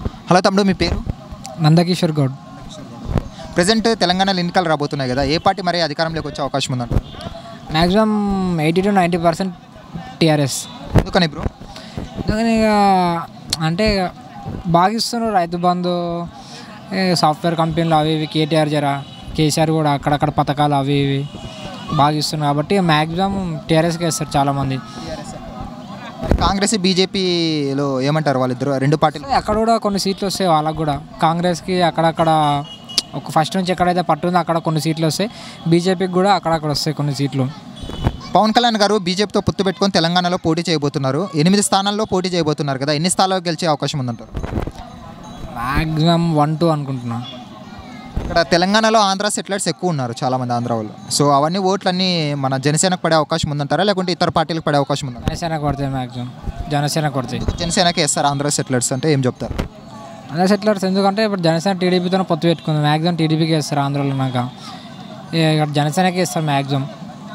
hello తమ్ముడు మీ పేరు Nandakishore Goud present తెలంగాణలో ఎన్నికలు రాబోతున్నాయి కదా ఏ పార్టీ మరి అధికారంలోకి వచ్చే అవకాశం ఉందంట maximum eighty to ninety percent TRS ఎందుకని బ్రో అందుకని ఇక అంటే ఇక బాగా ఇస్తున్నారు రైతు బంధు ఏ సాఫ్ట్వేర్ కంపెనీలు అవి ఇవి కేటీఆర్ జరా కేసీఆర్ కూడా అక్కడక్కడ పథకాలు అవి ఇవి బాగా ఇస్తున్నారు కాబట్టి మ్యాక్సిమం టీఆర్ఎస్కి వేస్తారు చాలామంది మరి కాంగ్రెస్ బీజేపీలో ఏమంటారు వాళ్ళిద్దరు రెండు పార్టీలు అక్కడ కూడా కొన్ని సీట్లు వస్తాయి వాళ్ళకు కూడా కాంగ్రెస్కి అక్కడక్కడ ఒక ఫస్ట్ నుంచి ఎక్కడైతే పట్టు ఉందో అక్కడ కొన్ని సీట్లు వస్తాయి బీజేపీకి కూడా అక్కడక్కడ వస్తాయి కొన్ని సీట్లు పవన్ కళ్యాణ్ గారు బీజేపీతో పొత్తు పెట్టుకొని తెలంగాణలో పోటీ చేయబోతున్నారు ఎనిమిది స్థానాల్లో పోటీ చేయబోతున్నారు కదా ఎన్ని స్థానాల్లో గెలిచే అవకాశం ఉందంటారు మ్యాక్సిమం వన్ టూ అనుకుంటున్నా ఇక్కడ తెలంగాణలో ఆంధ్ర సెటిలర్స్ ఎక్కువ ఉన్నారు చాలామంది ఆంధ్ర వాళ్ళు సో అవన్నీ ఓట్లన్నీ మన జనసేనకు పడే అవకాశం ఉందంటారా లేకుంటే ఇతర పార్టీలకు పడే అవకాశం ఉందంటారా జనసేన కొడతాయి మ్యాక్సిమం జనసేన కొడతాయి జనసేనకి వేస్తారు ఆంధ్ర సెటిలర్స్ అంటే ఏం చెప్తారు అదే సెటిలర్స్ ఎందుకంటే ఇప్పుడు జనసేన టీడీపీతో పొత్తు పెట్టుకుంది మ్యాక్సిమం టీడీపీకి వేస్తారు ఆంధ్రాలో నాక ఇక్కడ జనసేనకి వేస్తారు మ్యాక్సిమం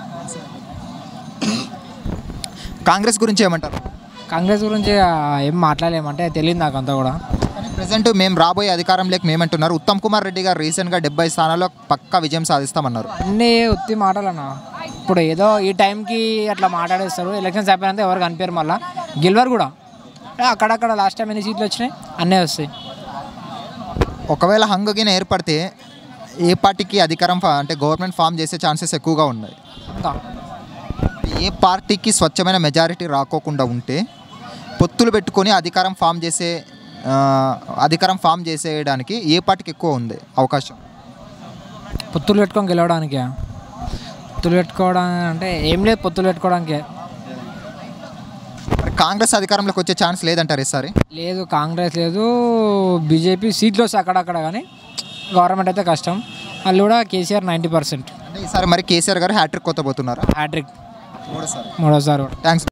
కాంగ్రెస్ గురించి ఏమంటారు కాంగ్రెస్ గురించి ఆ, ఏం మాట్లాడలేమంటే తెలియదు నాకు అంతా కూడా ప్రజెంట్ మేము రాబోయే అధికారంలోకి మేమంటున్నారు ఉత్తమ్ కుమార్ రెడ్డి గారు రీసెంట్గా డెబ్బై స్థానాల్లో పక్కా విజయం సాధిస్తామన్నారు అన్నీ ఉత్తి మాటలన్నా ఇప్పుడు ఏదో ఈ టైంకి అట్లా మాట్లాడేస్తారు ఎలక్షన్స్ అయిపోయినంత ఎవరు కనిపించారు మళ్ళీ గెలవరు కూడా ఏ అక్కడక్కడ లాస్ట్ టైం ఎన్ని సీట్లు వచ్చినాయి అన్నీ వస్తాయి ఒకవేళ హంగగిన ఏర్పడితే ఏ పార్టీకి అధికారం ఫా- అంటే గవర్నమెంట్ ఫామ్ చేసే ఛాన్సెస్ ఎక్కువగా ఉన్నాయి అంతా ఏ పార్టీకి స్వచ్ఛమైన మెజారిటీ రాకోకుండా ఉంటే పొత్తులు పెట్టుకొని అధికారం ఫామ్ చేసే ఆ, అధికారం ఫామ్ చేసేయడానికి ఏ పార్టీకి ఎక్కువ ఉంది అవకాశం పొత్తులు పెట్టుకొని గెలవడానికి పొత్తులు పెట్టుకోవడానికి అంటే ఏం లేదు పొత్తులు పెట్టుకోవడానికి మరి కాంగ్రెస్ అధికారంలోకి వచ్చే ఛాన్స్ లేదంటారు ఈసారి లేదు కాంగ్రెస్ లేదు బీజేపీ సీట్లు వస్తాయి అక్కడక్కడ కానీ గవర్నమెంట్ అయితే కష్టం వాళ్ళు కూడా కేసీఆర్ నైంటీ పర్సెంట్ అంటే ఈసారి మరి కేసీఆర్ గారు హ్యాట్రిక్ కొత్తబోతున్నారా హ్యాట్రిక్ మూడోసారి మూడోసారి కూడా థ్యాంక్స్